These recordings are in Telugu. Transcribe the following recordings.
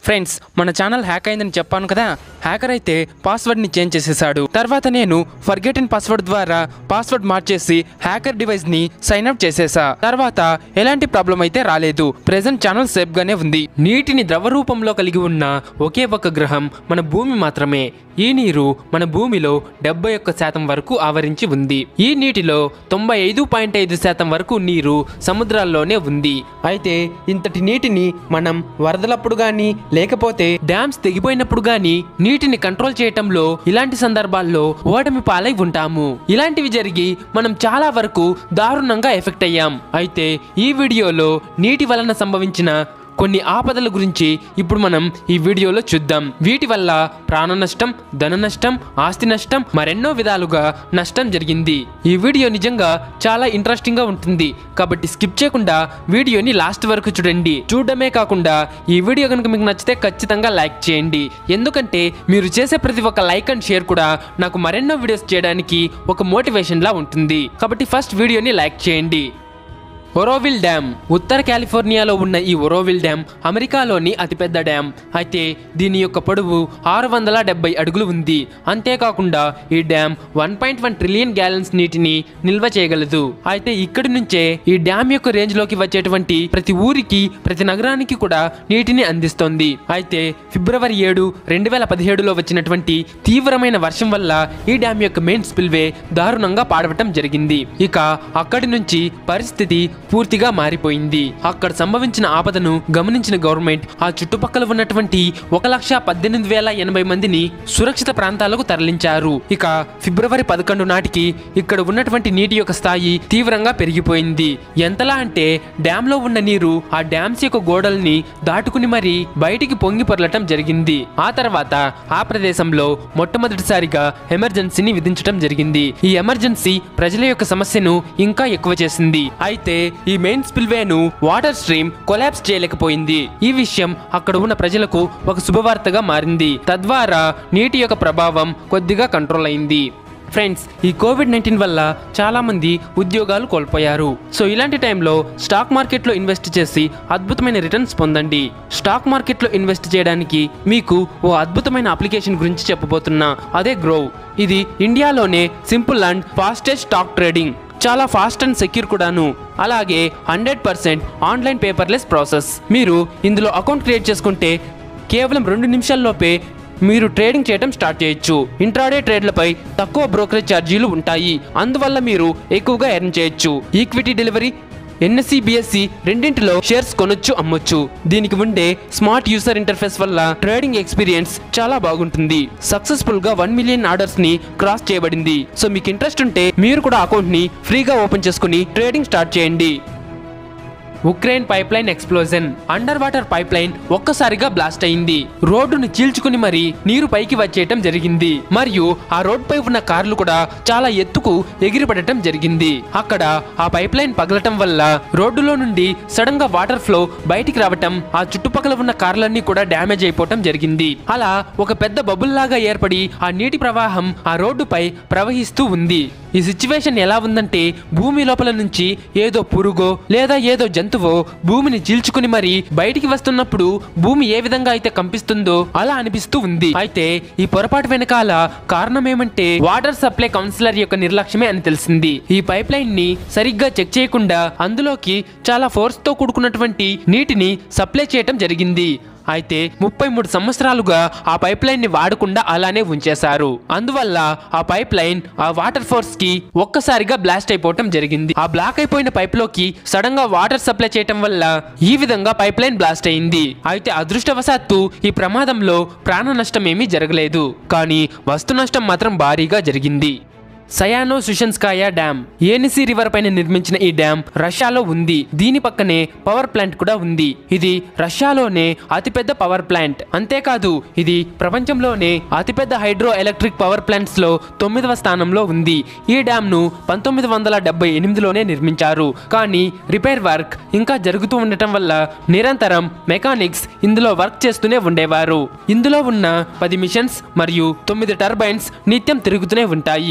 ఫ్రెండ్స్ మన ఛానల్ హ్యాక్ అయిందని చెప్పాను కదా హ్యాకర్ అయితే పాస్వర్డ్ని చేంజ్ చేసేసాడు తర్వాత నేను ఫర్గెట్ ఇన్ పాస్వర్డ్ ద్వారా పాస్వర్డ్ మార్చేసి హ్యాకర్ డివైస్ని సైన్ అప్ చేసేసా తర్వాత ఎలాంటి ప్రాబ్లం అయితే రాలేదు ప్రెసెంట్ ఛానల్ సేఫ్ గానే ఉంది నీటిని ద్రవ రూపంలో కలిగి ఉన్న ఒకే ఒక గ్రహం మన భూమి మాత్రమే ఈ నీరు మన భూమిలో డెబ్బై ఒక్క శాతం వరకు ఆవరించి ఉంది ఈ నీటిలో తొంభై ఐదు పాయింట్ ఐదు శాతం వరకు నీరు సముద్రాల్లోనే ఉంది అయితే ఇంతటి నీటిని మనం వరదలప్పుడు గాని లేకపోతే డ్యామ్స్ తెగిపోయినప్పుడు గాని నీటిని కంట్రోల్ చేయటంలో ఇలాంటి సందర్భాల్లో ఓటమి పాలై ఉంటాము ఇలాంటివి జరిగి మనం చాలా వరకు దారుణంగా ఎఫెక్ట్ అయ్యాం అయితే ఈ వీడియోలో నీటి వలన సంభవించిన కొన్ని ఆపదల గురించి ఇప్పుడు మనం ఈ వీడియోలో చూద్దాం వీటి వల్ల ప్రాణ నష్టం ధన నష్టం ఆస్తి నష్టం మరెన్నో విధాలుగా నష్టం జరిగింది ఈ వీడియో నిజంగా చాలా ఇంట్రెస్టింగ్ గా ఉంటుంది కాబట్టి స్కిప్ చేయకుండా వీడియోని లాస్ట్ వరకు చూడండి చూడడమే కాకుండా ఈ వీడియో కనుక మీకు నచ్చితే ఖచ్చితంగా లైక్ చేయండి ఎందుకంటే మీరు చేసే ప్రతి ఒక్క లైక్ అండ్ షేర్ కూడా నాకు మరెన్నో వీడియోస్ చేయడానికి ఒక మోటివేషన్ లా ఉంటుంది కాబట్టి ఫస్ట్ వీడియోని లైక్ చేయండి ఒరోవిల్ డ్యామ్ ఉత్తర కాలిఫోర్నియాలో ఉన్న ఈ ఒరోవిల్ డ్యామ్ అమెరికాలోని అతిపెద్ద డ్యామ్ అయితే దీని యొక్క పొడవు ఆరు వందల డెబ్బై అడుగులు ఉంది అంతేకాకుండా ఈ dam one point one trillion gallons నీటిని నిల్వ చేయగలదు అయితే ఇక్కడి నుంచే ఈ డ్యామ్ యొక్క రేంజ్ లోకి వచ్చేటువంటి ప్రతి ఊరికి ప్రతి నగరానికి కూడా నీటిని అందిస్తోంది అయితే ఫిబ్రవరి ఏడు రెండు వేల పదిహేడులో వచ్చినటువంటి తీవ్రమైన వర్షం వల్ల ఈ డ్యామ్ యొక్క మెయిన్ స్పిల్వే దారుణంగా పాడవటం జరిగింది ఇక అక్కడి నుంచి పరిస్థితి పూర్తిగా మారిపోయింది అక్కడ సంభవించిన ఆపదను గమనించిన గవర్నమెంట్ ఆ చుట్టుపక్కల ఉన్నటువంటి ఒక లక్ష పద్దెనిమిది వేల ఎనభై మందిని సురక్షిత ప్రాంతాలకు తరలించారు ఇక ఫిబ్రవరి పదకొండు నాటికి ఇక్కడ ఉన్నటువంటి నీటి యొక్క స్థాయి తీవ్రంగా పెరిగిపోయింది ఎంతలా అంటే డ్యామ్ లో ఉన్న నీరు ఆ డ్యామ్స్ యొక్క గోడల్ని దాటుకుని మరి బయటికి పొంగి పొరలటం జరిగింది ఆ తర్వాత ఆ ప్రదేశంలో మొట్టమొదటిసారిగా ఎమర్జెన్సీని విధించడం జరిగింది ఈ ఎమర్జెన్సీ ప్రజల యొక్క సమస్యను ఇంకా ఎక్కువ చేసింది అయితే ఈ మెయిన్ స్పిల్వేను వాటర్ స్ట్రీమ్ కొలాప్స్ చేయలేకపోయింది ఈ విషయం అక్కడ ఉన్న ప్రజలకు ఒక శుభవార్తగా మారింది తద్వారా నీటి యొక్క ప్రభావం కొద్దిగా కంట్రోల్ అయింది ఫ్రెండ్స్ ఈ కోవిడ్ నైన్టీన్ వల్ల చాలా మంది ఉద్యోగాలు కోల్పోయారు సో ఇలాంటి టైంలో స్టాక్ మార్కెట్లో ఇన్వెస్ట్ చేసి అద్భుతమైన రిటర్న్స్ పొందండి స్టాక్ మార్కెట్లో ఇన్వెస్ట్ చేయడానికి మీకు ఓ అద్భుతమైన అప్లికేషన్ గురించి చెప్పబోతున్నా అదే గ్రోవ్ ఇది ఇండియాలోనే simple and fastest stock trading చాలా ఫాస్ట్ అండ్ సెక్యూర్ కూడాను అలాగే hundred percent online paperless process మీరు ఇందులో అకౌంట్ క్రియేట్ చేసుకుంటే కేవలం రెండు నిమిషాల్లోపే మీరు ట్రేడింగ్ చేయడం స్టార్ట్ చేయొచ్చు ఇంట్రాడే ట్రేడ్లపై తక్కువ బ్రోకరేజ్ ఛార్జీలు ఉంటాయి అందువల్ల మీరు ఎక్కువగా ఎర్న్ చేయొచ్చు ఈక్విటీ డెలివరీ ఎన్ఎస్సి బిఎస్సి రెండింటిలో షేర్స్ కొనొచ్చు అమ్మొచ్చు దీనికి ఉండే స్మార్ట్ యూసర్ ఇంటర్ఫేస్ వల్ల ట్రేడింగ్ ఎక్స్పీరియన్స్ చాలా బాగుంటుంది సక్సెస్ఫుల్ గా వన్ మిలియన్ ఆర్డర్స్ ని క్రాస్ చేయబడింది సో మీకు ఇంట్రెస్ట్ ఉంటే మీరు కూడా అకౌంట్ ని ఫ్రీగా ఓపెన్ చేసుకుని ట్రేడింగ్ స్టార్ట్ చేయండి Ukraine pipeline explosion underwater pipeline ఒక్కసారిగా బ్లాస్ట్ అయింది రోడ్డును చీల్చుకుని మరి నీరు పైకి వచ్చేయటం జరిగింది మరియు ఆ రోడ్ పై ఉన్న కార్లు కూడా చాలా ఎత్తుకు ఎగిరిపడటం జరిగింది అక్కడ ఆ పైప్ లైన్ పగలటం వల్ల రోడ్డులో నుండి సడన్ గా వాటర్ ఫ్లో బయటికి రావటం ఆ చుట్టుపక్కల ఉన్న కార్లన్నీ కూడా డ్యామేజ్ అయిపోవటం జరిగింది అలా ఒక పెద్ద బబుల్ లాగా ఏర్పడి ఆ నీటి ప్రవాహం ఆ రోడ్డుపై ప్రవహిస్తూ ఉంది ఈ సిచ్యువేషన్ ఎలా ఉందంటే భూమి లోపల నుంచి ఏదో పురుగో లేదా ఏదో జంతువో భూమిని చీల్చుకుని మరి బయటికి వస్తున్నప్పుడు భూమి ఏ విధంగా అయితే కంపిస్తుందో అలా అనిపిస్తూ ఉంది అయితే ఈ పొరపాటు వెనకాల కారణం ఏమంటే వాటర్ సప్లై కౌన్సిలర్ యొక్క నిర్లక్ష్యమే అని తెలిసింది ఈ పైప్ లైన్ ని సరిగ్గా చెక్ చేయకుండా అందులోకి చాలా ఫోర్స్ తో కూడుకున్నటువంటి నీటిని సప్లై చేయటం జరిగింది అయితే ముప్పై మూడు సంవత్సరాలుగా ఆ పైప్ లైన్ ని వాడకుండా అలానే ఉంచేశారు అందువల్ల ఆ పైప్ లైన్ ఆ వాటర్ ఫోర్స్ కి ఒక్కసారిగా బ్లాస్ట్ అయిపోవటం జరిగింది ఆ బ్లాక్ అయిపోయిన పైప్ లోకి సడన్ గా వాటర్ సప్లై చేయటం వల్ల ఈ విధంగా పైప్ లైన్ బ్లాస్ట్ అయింది అయితే అదృష్టవశాత్తు ఈ ప్రమాదంలో ప్రాణ నష్టం ఏమీ జరగలేదు కానీ వస్తు నష్టం మాత్రం భారీగా జరిగింది Sayano Shushenskaya dam Yenisei river పైన నిర్మించిన ఈ డ్యామ్ రష్యాలో ఉంది దీని పక్కనే పవర్ ప్లాంట్ కూడా ఉంది ఇది రష్యాలోనే అతిపెద్ద పవర్ ప్లాంట్ అంతేకాదు ఇది ప్రపంచంలోనే అతిపెద్ద హైడ్రో ఎలక్ట్రిక్ పవర్ ప్లాంట్స్ లో తొమ్మిదవ స్థానంలో ఉంది ఈ డ్యామ్ ను పంతొమ్మిది వందల డెబ్బై ఎనిమిదిలోనే నిర్మించారు కానీ రిపేర్ వర్క్ ఇంకా జరుగుతూ ఉండటం వల్ల నిరంతరం మెకానిక్స్ ఇందులో వర్క్ చేస్తూనే ఉండేవారు ఇందులో ఉన్న పది మిషన్స్ మరియు తొమ్మిది టర్బైన్స్ నిత్యం తిరుగుతూనే ఉంటాయి ఫ్రెండ్స్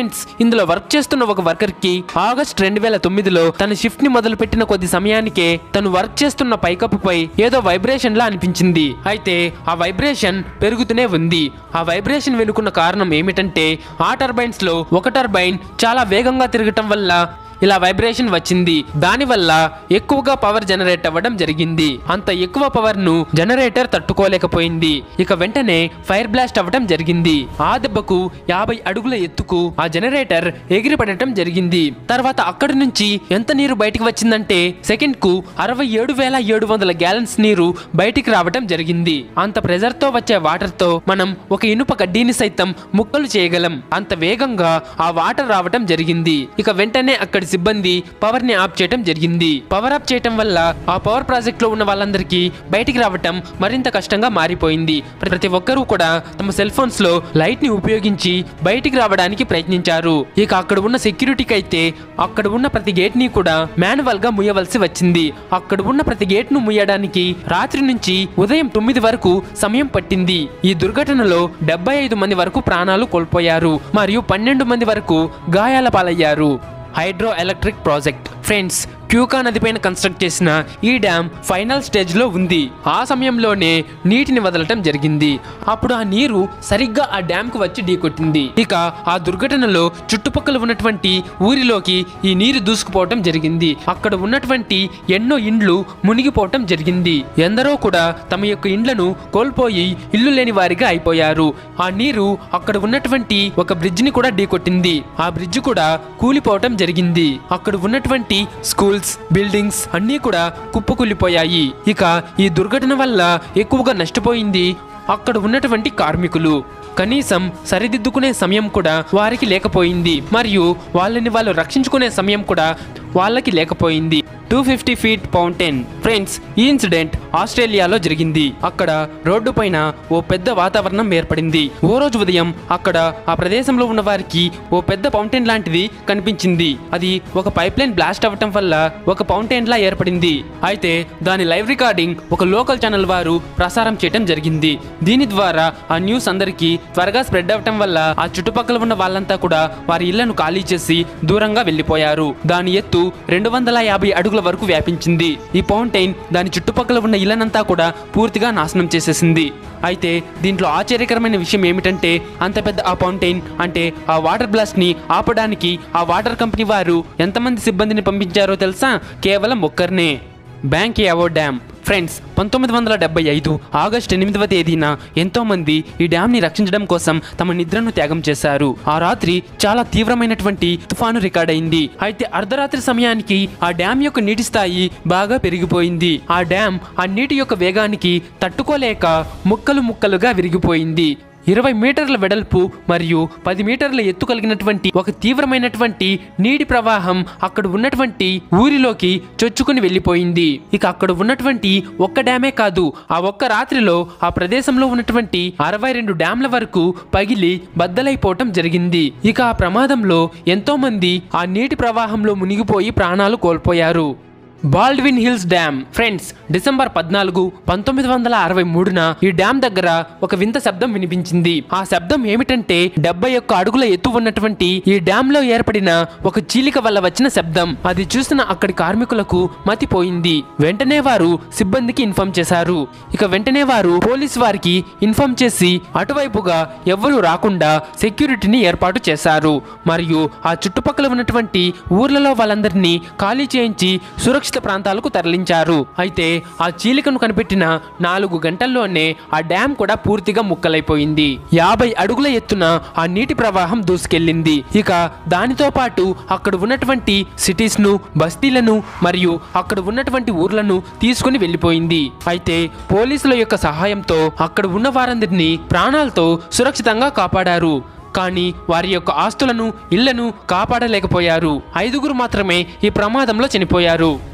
ఫ్రెండ్స్ ఇందులో వర్క్ చేస్తున్న ఒక వర్కర్ కి ఆగస్ట్ రెండు వేల తొమ్మిదిలో తన షిఫ్ట్ ని మొదలు పెట్టిన కొద్ది సమయానికే తను వర్క్ చేస్తున్న పైకప్పుపై ఏదో వైబ్రేషన్ లా అనిపించింది అయితే ఆ వైబ్రేషన్ పెరుగుతూనే ఉంది ఆ వైబ్రేషన్ వెనుకున్న కారణం ఏమిటంటే ఆ టర్బైన్స్ లో ఒక టర్బైన్ చాలా వేగంగా తిరగటం వల్ల ఇలా వైబ్రేషన్ వచ్చింది దానివల్ల ఎక్కువగా పవర్ జనరేట్ అవ్వడం జరిగింది అంత ఎక్కువ పవర్ ను జనరేటర్ తట్టుకోలేకపోయింది ఇక వెంటనే ఫైర్ బ్లాస్ట్ అవ్వడం జరిగింది ఆ దెబ్బకు యాభై అడుగుల ఎత్తుకు ఆ జనరేటర్ ఎగిరిపడటం జరిగింది తర్వాత అక్కడి నుంచి ఎంత నీరు బయటికి వచ్చిందంటే సెకండ్ కు అరవై ఏడు వేల ఏడు వందల గ్యాలన్స్ నీరు బయటికి రావడం జరిగింది అంత ప్రెజర్ తో వచ్చే వాటర్ తో మనం ఒక ఇనుప కడ్డీని సైతం ముక్కలు చేయగలం అంత వేగంగా ఆ వాటర్ రావడం జరిగింది ఇక వెంటనే అక్కడి సిబ్బంది పవర్ ని ఆఫ్ చేయడం జరిగింది పవర్ ఆఫ్ చేయడం వల్ల ఆ పవర్ ప్రాజెక్ట్ లో ఉన్న వాళ్ళందరికీ బయటికి రావటం మరింత కష్టంగా మారిపోయింది ప్రతి ఒక్కరూ కూడా తమ సెల్ ఫోన్స్ లో లైట్ ని ఉపయోగించి బయటికి రావడానికి ప్రయత్నించారు ఇక అక్కడ ఉన్న సెక్యూరిటీకి అయితే అక్కడ ఉన్న ప్రతి గేట్ ని కూడా మాన్యువల్ గా ముయ్యవలసి వచ్చింది అక్కడ ఉన్న ప్రతి గేట్ ను ముయ్యడానికి రాత్రి నుంచి ఉదయం తొమ్మిది వరకు సమయం పట్టింది ఈ దుర్ఘటనలో డెబ్బై ఐదు మంది వరకు ప్రాణాలు కోల్పోయారు మరియు పన్నెండు మంది వరకు గాయాల పాలయ్యారు హైడ్రో ఎలక్ట్రిక్ ప్రాజెక్ట్ ఫ్రెండ్స్ క్యూకా నదిపైన కన్స్ట్రక్ట్ చేసిన ఈ డ్యామ్ ఫైనల్ స్టేజ్ లో ఉంది ఆ సమయంలోనే నీటిని వదలటం జరిగింది అప్పుడు ఆ నీరు సరిగ్గా ఆ డ్యామ్ కు వచ్చి ఢీకొట్టింది ఇక ఆ దుర్ఘటనలో చుట్టుపక్కల ఉన్నటువంటి ఊరిలోకి ఈ నీరు దూసుకుపోవటం జరిగింది అక్కడ ఉన్నటువంటి ఎన్నో ఇండ్లు మునిగిపోవటం జరిగింది ఎందరో కూడా తమ యొక్క ఇండ్లను కోల్పోయి ఇల్లు లేని వారిగా అయిపోయారు ఆ నీరు అక్కడ ఉన్నటువంటి ఒక బ్రిడ్జ్ ని కూడా ఢీకొట్టింది ఆ బ్రిడ్జ్ కూడా కూలిపోవటం జరిగింది అక్కడ ఉన్నటువంటి స్కూల్స్ బిల్డింగ్స్ అన్నీ కూడా కుప్పకూలిపోయాయి ఇక ఈ దుర్ఘటన వల్ల ఎక్కువగా నష్టపోయింది అక్కడ ఉన్నటువంటి కార్మికులు కనీసం సరిదిద్దుకునే సమయం కూడా వారికి లేకపోయింది మరియు వాళ్ళని వాళ్ళు రక్షించుకునే సమయం కూడా వాళ్ళకి లేకపోయింది two fifty feet fountain friends ఈ ఇన్సిడెంట్ ఆస్ట్రేలియాలో జరిగింది అక్కడ రోడ్డు పైన ఓ పెద్ద వాతావరణం ఏర్పడింది ఓ రోజు ఉదయం అక్కడ ఆ ప్రదేశంలో ఉన్న వారికి ఓ పెద్ద ఫౌంటైన్ లాంటిది కనిపించింది అది ఒక పైప్ లైన్ బ్లాస్ట్ అవ్వటం వల్ల ఒక ఫౌంటైన్ లా ఏర్పడింది అయితే దాని లైవ్ రికార్డింగ్ ఒక లోకల్ ఛానల్ వారు ప్రసారం చేయడం జరిగింది దీని ద్వారా ఆ న్యూస్ అందరికీ త్వరగా స్ప్రెడ్ అవ్వటం వల్ల ఆ చుట్టుపక్కల ఉన్న వాళ్ళంతా కూడా వారి ఇళ్లను ఖాళీ చేసి దూరంగా వెళ్లిపోయారు దాని ఎత్తు రెండు వందల యాభై అడుగుల వరకు వ్యాపించింది ఈ ఫౌంటైన్ దాని చుట్టుపక్కల ఉన్న ఇళ్లనంతా కూడా పూర్తిగా నాశనం చేసేసింది అయితే దీంట్లో ఆశ్చర్యకరమైన విషయం ఏమిటంటే అంత పెద్ద ఆ ఫౌంటైన్ అంటే ఆ వాటర్ బ్లాస్ట్ ని ఆపడానికి ఆ వాటర్ కంపెనీ వారు ఎంతమంది సిబ్బందిని పంపించారో తెలుసా కేవలం ఒక్కరినే బ్యాంక్ యావో డ్యామ్ ఫ్రెండ్స్ పంతొమ్మిది వందల డెబ్బై ఐదు ఆగస్టు ఎనిమిదవ తేదీన ఎంతో మంది ఈ డ్యామ్ ని రక్షించడం కోసం తమ నిద్రను త్యాగం చేశారు ఆ రాత్రి చాలా తీవ్రమైనటువంటి తుఫాను రికార్డ్ అయింది అయితే అర్ధరాత్రి సమయానికి ఆ డ్యామ్ యొక్క నీటి స్థాయి బాగా పెరిగిపోయింది ఆ డ్యామ్ ఆ నీటి యొక్క వేగానికి తట్టుకోలేక ముక్కలు ముక్కలుగా విరిగిపోయింది ఇరవై మీటర్ల వెడల్పు మరియు పది మీటర్ల ఎత్తు కలిగినటువంటి ఒక తీవ్రమైనటువంటి నీటి ప్రవాహం అక్కడ ఉన్నటువంటి ఊరిలోకి చొచ్చుకుని వెళ్ళిపోయింది ఇక అక్కడ ఉన్నటువంటి ఒక్క డ్యామే కాదు ఆ ఒక్క రాత్రిలో ఆ ప్రదేశంలో ఉన్నటువంటి అరవై రెండు డ్యాంల వరకు పగిలి బద్దలైపోవటం జరిగింది ఇక ఆ ప్రమాదంలో ఎంతో మంది ఆ నీటి ప్రవాహంలో మునిగిపోయి ప్రాణాలు కోల్పోయారు Baldwin Hills dam friends December పద్నాలుగు పంతొమ్మిది వందల అరవై మూడున ఈ డ్యామ్ దగ్గర ఒక వింత శబ్దం వినిపించింది ఆ శబ్దం ఏమిటంటే డెబ్బై ఒక్క అడుగుల ఎత్తు ఉన్నటువంటి ఈ డ్యామ్ లో ఏర్పడిన ఒక చీలిక వల్ల వచ్చిన శబ్దం అది చూసిన అక్కడి కార్మికులకు మతిపోయింది వెంటనే వారు సిబ్బందికి ఇన్ఫార్మ్ చేశారు ఇక వెంటనే వారు పోలీస్ వారికి ఇన్ఫార్మ్ చేసి అటువైపుగా ఎవ్వరూ రాకుండా సెక్యూరిటీని ఏర్పాటు చేశారు మరియు ఆ చుట్టుపక్కల ఉన్నటువంటి ఊర్లలో వాళ్ళందరినీ ఖాళీ చేయించి సురక్షిత ప్రాంతాలకు తరలించారు అయితే ఆ చీలికను కనిపెట్టిన నాలుగు గంటల్లోనే ఆ డ్యామ్ కూడా పూర్తిగా ముక్కలైపోయింది యాభై అడుగుల ఎత్తున ఆ నీటి ప్రవాహం దూసుకెళ్లింది ఇక దానితో పాటు అక్కడ ఉన్నటువంటి సిటీస్ ను బస్తీలను మరియు అక్కడ ఉన్నటువంటి ఊర్లను తీసుకుని వెళ్ళిపోయింది అయితే పోలీసుల యొక్క సహాయంతో అక్కడ ఉన్న వారందరినీ ప్రాణాలతో సురక్షితంగా కాపాడారు కానీ వారి యొక్క ఆస్తులను ఇళ్లను కాపాడలేకపోయారు ఐదుగురు మాత్రమే ఈ ప్రమాదంలో చనిపోయారు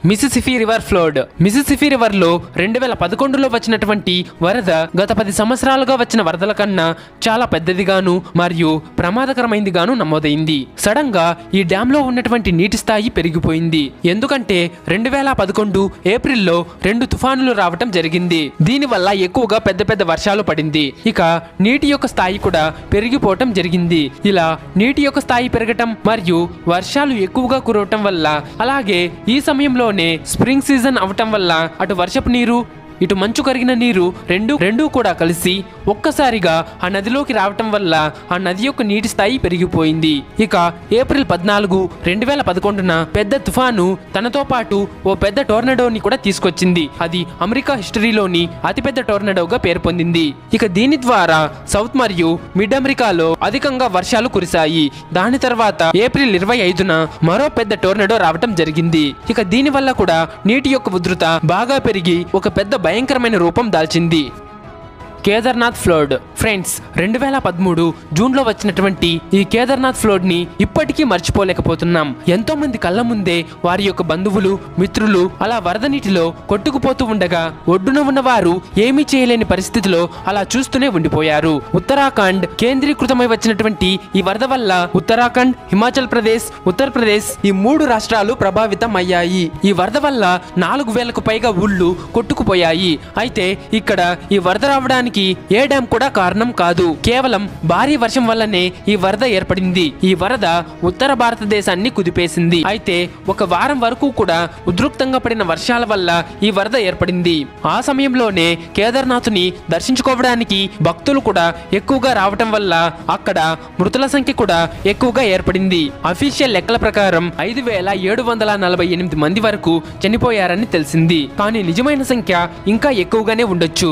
Mississippi river flood Mississippi river లో రెండు వేల పదకొండులో వచ్చినటువంటి వరద గత పది సంవత్సరాలుగా వచ్చిన వరదల కన్నా చాలా పెద్దదిగాను మరియు ప్రమాదకరమైందిగాను నమోదైంది సడన్ గా ఈ డ్యామ్ లో ఉన్నటువంటి నీటి స్థాయి పెరిగిపోయింది ఎందుకంటే రెండు వేల పదకొండు ఏప్రిల్లో రెండు తుఫానులు రావటం జరిగింది దీనివల్ల ఎక్కువగా పెద్ద పెద్ద వర్షాలు పడింది ఇక నీటి యొక్క స్థాయి కూడా పెరిగిపోవటం జరిగింది ఇలా నీటి యొక్క స్థాయి పెరగటం మరియు వర్షాలు ఎక్కువగా కురవటం వల్ల అలాగే ఈ సమయంలోనే స్ప్రింగ్ సీజన్ అవటం వల్ల అటు వర్షపు నీరు ఇటు మంచు కరిగిన నీరు రెండు రెండూ కూడా కలిసి ఒక్కసారిగా ఆ నదిలోకి రావటం వల్ల ఆ నది యొక్క నీటి స్థాయి పెరిగిపోయింది ఇక ఏప్రిల్ పద్నాలుగు రెండు వేల పదకొండున పెద్ద తుఫాను తనతో పాటు ఓ పెద్ద టోర్నడోని కూడా తీసుకొచ్చింది అది అమెరికా హిస్టరీలోని అతిపెద్ద టోర్నడోగా పేరు పొందింది ఇక దీని ద్వారా సౌత్ మరియు మిడ్ అమెరికాలో అధికంగా వర్షాలు కురిశాయి దాని తర్వాత ఏప్రిల్ ఇరవై ఐదున మరో పెద్ద టోర్నడో రావటం జరిగింది ఇక దీని వల్ల కూడా నీటి యొక్క ఉధృత బాగా పెరిగి ఒక పెద్ద భయంకరమైన రూపం దాల్చింది కేదార్నాథ్ ఫ్లోడ్ ఫ్రెండ్స్ రెండు వేల పదమూడు జూన్లో వచ్చినటువంటి ఈ కేదార్నాథ్ ఫ్లోడ్ ని ఇప్పటికీ మర్చిపోలేకపోతున్నాం ఎంతో మంది కళ్ళ ముందే వారి యొక్క బంధువులు మిత్రులు అలా వరద నీటిలో కొట్టుకుపోతూ ఉండగా ఒడ్డున ఉన్నవారు ఏమీ చేయలేని పరిస్థితిలో అలా చూస్తూనే ఉండిపోయారు ఉత్తరాఖండ్ కేంద్రీకృతమై వచ్చినటువంటి ఈ వరద వల్ల ఉత్తరాఖండ్ హిమాచల్ ప్రదేశ్ ఉత్తరప్రదేశ్ ఈ మూడు రాష్ట్రాలు ప్రభావితం అయ్యాయి ఈ వరద వల్ల నాలుగు వేలకు పైగా ఊళ్ళు కొట్టుకుపోయాయి అయితే ఇక్కడ ఈ వరద రావడానికి ఏ డ్యాం కూడా కారణం కాదు కేవలం భారీ వర్షం వల్లనే ఈ వరద ఏర్పడింది ఈ వరద ఉత్తర భారతదేశాన్ని కుదిపేసింది అయితే ఒక వారం వరకు కూడా ఉద్రిక్తంగా పడిన వర్షాల వల్ల ఈ వరద ఏర్పడింది ఆ సమయంలోనే కేదార్నాథ్ని దర్శించుకోవడానికి భక్తులు కూడా ఎక్కువగా రావటం వల్ల అక్కడ మృతుల సంఖ్య కూడా ఎక్కువగా ఏర్పడింది అఫీషియల్ లెక్కల ప్రకారం ఐదు వేల ఏడు వందల నలభై ఎనిమిది మంది వరకు చనిపోయారని తెలిసింది కానీ నిజమైన సంఖ్య ఇంకా ఎక్కువగానే ఉండొచ్చు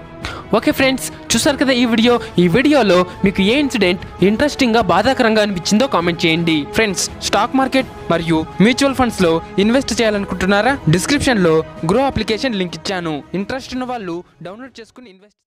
ఓకే ఫ్రెండ్స్ చూసారు కదా ఈ వీడియో ఈ వీడియోలో మీకు ఏ ఇన్సిడెంట్ ఇంట్రెస్టింగ్ గా బాధాకరంగా అనిపించిందో కామెంట్ చేయండి ఫ్రెండ్స్ స్టాక్ మార్కెట్ మరియు మ్యూచువల్ ఫండ్స్ లో ఇన్వెస్ట్ చేయాలనుకుంటున్నారా డిస్క్రిప్షన్ లో గ్రో అప్లికేషన్ లింక్ ఇచ్చాను ఇంట్రెస్ట్ ఉన్న వాళ్ళు డౌన్లోడ్ చేసుకుని ఇన్వెస్ట్